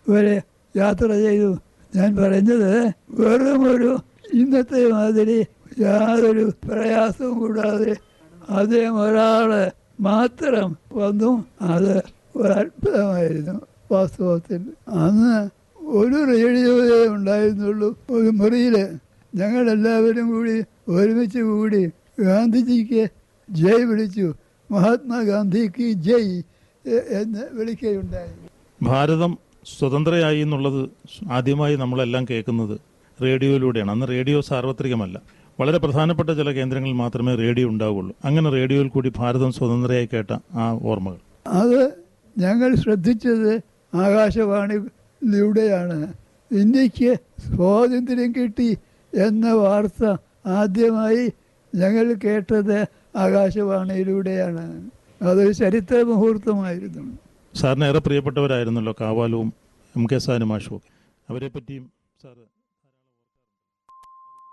വരെ യാത്ര ചെയ്തു ഞാൻ പറഞ്ഞത് വെറും ഒരു ഇന്നത്തെ മാതിരി യാതൊരു പ്രയാസവും കൂടാതെ അദ്ദേഹം ഒരാള് മാത്രം വന്നു അത് ഒരു അത്ഭുതമായിരുന്നു വാസ്തവത്തിൽ അന്ന് ഒരു റേഡിയോയേ ഉണ്ടായിരുന്നുള്ളൂ ഒരു മുറിയിൽ ഞങ്ങളെല്ലാവരും കൂടി ഒരുമിച്ച് കൂടി ഗാന്ധിജിക്ക് ജയ് വിളിച്ചു മഹാത്മാഗാന്ധിക്ക് ജയ് എ- എന്ന് വിളിക്കുകയുണ്ടായി ഭാരതം സ്വതന്ത്രയായി എന്നുള്ളത് ആദ്യമായി നമ്മളെല്ലാം കേൾക്കുന്നത് റേഡിയോയിലൂടെയാണ് അന്ന് റേഡിയോ സാർവത്രികമല്ല വളരെ പ്രധാനപ്പെട്ട ചില കേന്ദ്രങ്ങളിൽ മാത്രമേ റേഡിയോ ഉണ്ടാവുകയുള്ളൂ അങ്ങനെ റേഡിയോയിൽ കൂടി ഭാരതം സ്വതന്ത്രയായി കേട്ട ആ ഓർമ്മകൾ അത് ഞങ്ങൾ ശ്രദ്ധിച്ചത് ആകാശവാണിയിലൂടെയാണ് ഇന്ത്യക്ക് സ്വാതന്ത്ര്യം കിട്ടി എന്ന വാർത്ത ആദ്യമായി ഞങ്ങൾ കേട്ടത് ആകാശവാണിയിലൂടെയാണ് അതൊരു ചരിത്ര മുഹൂർത്തമായിരുന്നു സാറിന് ഏറെ പ്രിയപ്പെട്ടവരായിരുന്നല്ലോ കാവാലവും എം കെ സാനുമാഷും ഒക്കെ അവരെ പറ്റിയും സാറ്